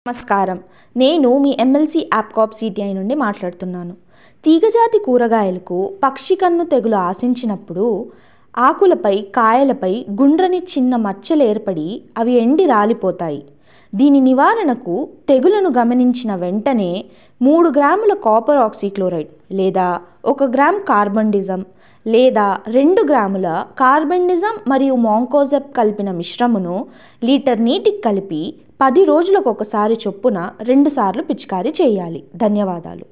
నమస్కారం నేను మీ MLC యాప్కాప్ CTI నుండి మాట్లాడుతున్నాను తీగజాతి కూరగాయలకు పక్షి కన్ను తెగులు ఆశించినప్పుడు ఆకులపై కాయలపై గుండ్రని చిన్న మచ్చలు ఏర్పడి అవి ఎండి రాలిపోతాయి దీని నివారణకు తెగులను గమనించిన వెంటనే మూడు గ్రాముల కాపర్ ఆక్సీక్లోరైడ్ లేదా ఒక గ్రామ్ కార్బండిజమ్ లేదా రెండు గ్రాముల కార్బెండిజమ్ మరియు మాంకోజెబ్ కలిపిన మిశ్రమును లీటర్ నీటికి కలిపి పది రోజులకు ఒకసారి చొప్పున రెండుసార్లు పిచికారీ చేయాలి ధన్యవాదాలు